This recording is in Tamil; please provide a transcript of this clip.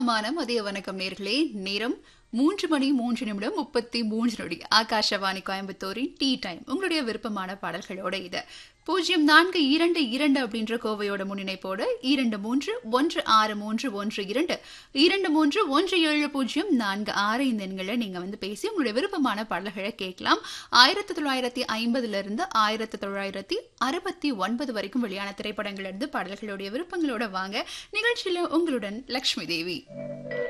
மான மதிய வணக்கம் நேர்களே நேரம் மூன்று மணி மூன்று நிமிடம் முப்பத்தி மூன்று நொடி ஆகாஷவாணி கோயம்புத்தூரின் டீ டைம் உங்களுடைய விருப்பமான பாடல்களோட இது பூஜ்ஜியம் நான்கு இரண்டு இரண்டு அப்படின்ற கோவையோட முன்னிணைப்போடு இரண்டு மூன்று ஒன்று ஆறு மூன்று ஒன்று இரண்டு இரண்டு மூன்று ஒன்று ஏழு பூஜ்ஜியம் நான்கு ஆறு இந்த எண்களை நீங்க வந்து பேசி உங்களுடைய விருப்பமான பாடல்களை கேட்கலாம் ஆயிரத்தி தொள்ளாயிரத்தி ஐம்பதுல இருந்து ஆயிரத்தி தொள்ளாயிரத்தி அறுபத்தி ஒன்பது வரைக்கும் வெளியான திரைப்படங்கள்ல இருந்து பாடல்களுடைய விருப்பங்களோட வாங்க நிகழ்ச்சியில உங்களுடன் லக்ஷ்மி தேவி